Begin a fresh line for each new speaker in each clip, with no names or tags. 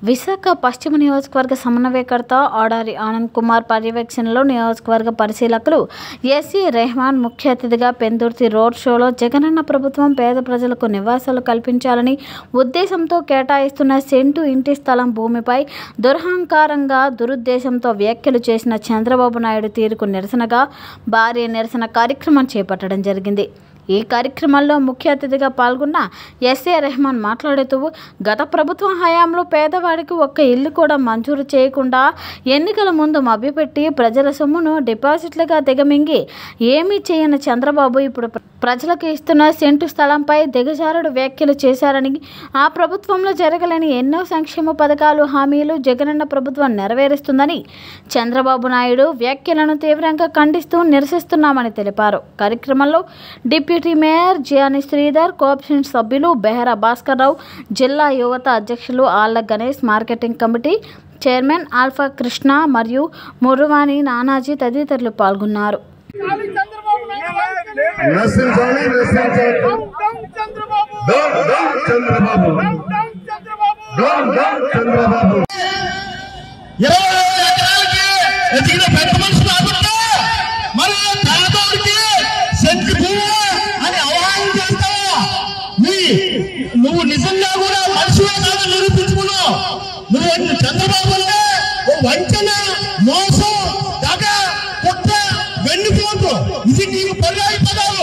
విశాఖ పశ్చిమ నియోజకవర్గ సమన్వయకర్త ఆడారి ఆనంద్ కుమార్ పర్యవేక్షణలో నియోజకవర్గ పరిశీలకులు ఎస్సీ రెహమాన్ ముఖ్య అతిథిగా పెందుర్తి రోడ్ షోలో జగనన్న ప్రభుత్వం పేద ప్రజలకు నివాసాలు కల్పించాలని ఉద్దేశంతో కేటాయిస్తున్న సెంటు ఇంటి స్థలం భూమిపై దురహంకారంగా దురుద్దేశంతో వ్యాఖ్యలు చేసిన చంద్రబాబు నాయుడు తీరుకు నిరసనగా భారీ నిరసన కార్యక్రమం చేపట్టడం జరిగింది ఈ కార్యక్రమంలో ముఖ్య అతిథిగా పాల్గొన్న ఎస్ఏ రెహమాన్ మాట్లాడుతూ గత ప్రభుత్వం హయాంలో పేదవాడికి ఒక్క ఇల్లు కూడా మంజూరు చేయకుండా ఎన్నికల ముందు మభ్యపెట్టి ప్రజల సొమ్మును డిపాజిట్లుగా దిగమింగి ఏమీ చేయని చంద్రబాబు ఇప్పుడు ప్ర- ప్రజలకు ఇస్తున్న సెంటు స్థలంపై దిగజారుడు వ్యాఖ్యలు చేశారని ఆ ప్రభుత్వంలో జరగలేని ఎన్నో సంక్షేమ పథకాలు హామీలు జగనన్న ప్రభుత్వం నెరవేరుస్తుందని చంద్రబాబు నాయుడు వ్యాఖ్యలను తీవ్రంగా ఖండిస్తూ నిరసిస్తున్నామని తెలిపారు కార్యక్రమంలో deputy mayor Jiyani Sridhar cooption సభ్యులు బెహరా భాస్కర్ రావు జిల్లా యువత అధ్యక్షులు Alla Ganesh marketing committee chairman Alpha Krishna మరియు మురువాని నానాజీ తదితరులు పాల్గొన్నారు
చాలి చంద్రబాబు నాయుడు వెంటనే
నశించాలి నశించాలి
down down Chandrababu
down down Chandrababu
down down Chandrababu
down down Chandrababu
ఇరవై ఎకరాలకి ఎదిగిన పెద్ద మనుషులు ఆగుంటే మరి పేదోడికి సెంటు భూమి అని అవహారం చేస్తావా నీ నువ్వు నిజంగా కూడా మనిషివే కాదు నిరూపించుకున్నావు నువ్వు చంద్రబాబు అంటే ఓ వంచన మోసం దగ కుట్ర వెన్నుపోటు ఇది నీకు పర్యాయ పదాలు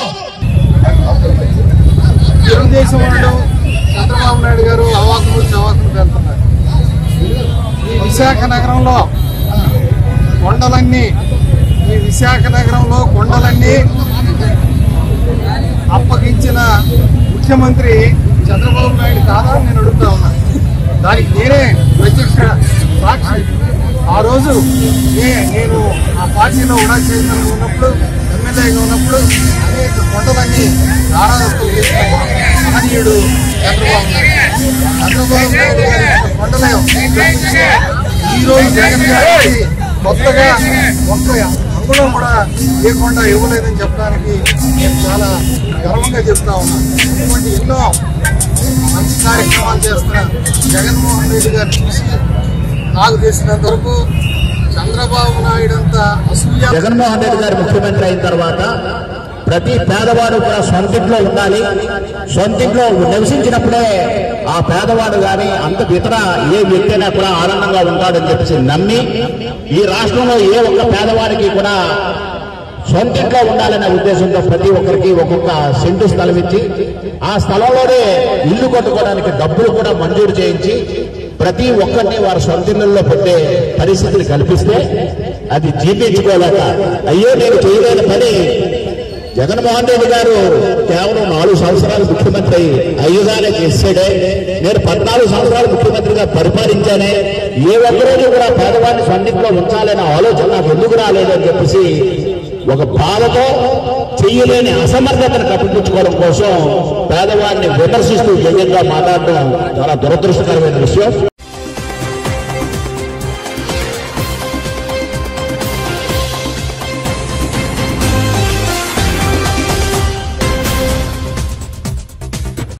తెలుగుదేశం వాళ్ళు చంద్రబాబు నాయుడు గారు అవాకులు చవాకులు వెళ్తున్నారు ఈ విశాఖ నగరంలో కొండలన్నీ ఈ విశాఖ నగరంలో కొండలన్నీ అప్పగించిన ముఖ్యమంత్రి చంద్రబాబు నాయుడు కాదా అని నేను అడుగుతా ఉన్నా దానికి నేనే ప్రత్యక్ష సాక్షి ఆ రోజు నే- నేను ఆ పార్టీలో ఉడా చైర్మన్గా ఉన్నప్పుడు ఎమ్మెల్యేగా ఉన్నప్పుడు అనేక కొండలన్నీ నారాదత్వం చేసిన మహనీయుడు చంద్రబాబు నాయుడు చంద్రబాబు నాయుడు గారి యొక్క కొండలయం తప్పించి ఈ రోజు జగన్ గారికి కొత్తగా ఒక్క అంగుళం కూడా ఏ కొండ ఇవ్వలేదని చెప్పడానికి నేను చాలా గర్వంగా చెప్తా ఉన్నాను ఇటువంటి ఎన్నో మంచి కార్యక్రమాలు చేస్తున్న జగన్మోహన్ రెడ్డి గారు చూసి నాకు తెలిసినంత వరకు చంద్రబాబు నాయుడు అంత అసూయ
జగన్మోహన్ రెడ్డి గారు ముఖ్యమంత్రి అయిన తర్వాత ప్రతి పేదవాడు కూడా సొంతింట్లో ఉండాలి సొంతింట్లో నివసించినప్పుడే ఆ పేదవాడు గాని అంత ఇతర ఏ వ్యక్తి అయినా కూడా ఆనందంగా ఉంటాడని చెప్పేసి నమ్మి ఈ రాష్ట్రంలో ఏ ఒక్క పేదవాడికి కూడా సొంతింట్లో ఉండాలనే ఉద్దేశంతో ప్రతి ఒక్కరికి ఒక్కొక్క సెంటు స్థలం ఇచ్చి ఆ స్థలంలోనే ఇల్లు కట్టుకోవడానికి డబ్బులు కూడా మంజూరు చేయించి ప్రతి ఒక్కరిని వారి సొంత ఇళ్లలో పెట్టే పరిస్థితిని కల్పిస్తే అది జీర్ణించుకోలేక అయ్యో నేను చేయలేని పని జగన్మోహన్ రెడ్డి గారు కేవలం నాలుగు సంవత్సరాలు ముఖ్యమంత్రి అయ్యి అయ్యుగానే చేసాడే నేను పద్నాలుగు సంవత్సరాలు ముఖ్యమంత్రిగా పరిపాలించానే ఏ ఒక్కరోజు కూడా పేదవాడిని సొంతింట్లో ఉంచాలనే ఆలోచన నాకు ఎందుకు రాలేదని చెప్పేసి ఒక బాధతో చెయ్యలేని అసమర్థతను కప్పిపుచ్చుకోవడం కోసం పేదవాడిని విమర్శిస్తూ జగన్గా మాట్లాడడం చాలా దురదృష్టకరమైన విషయం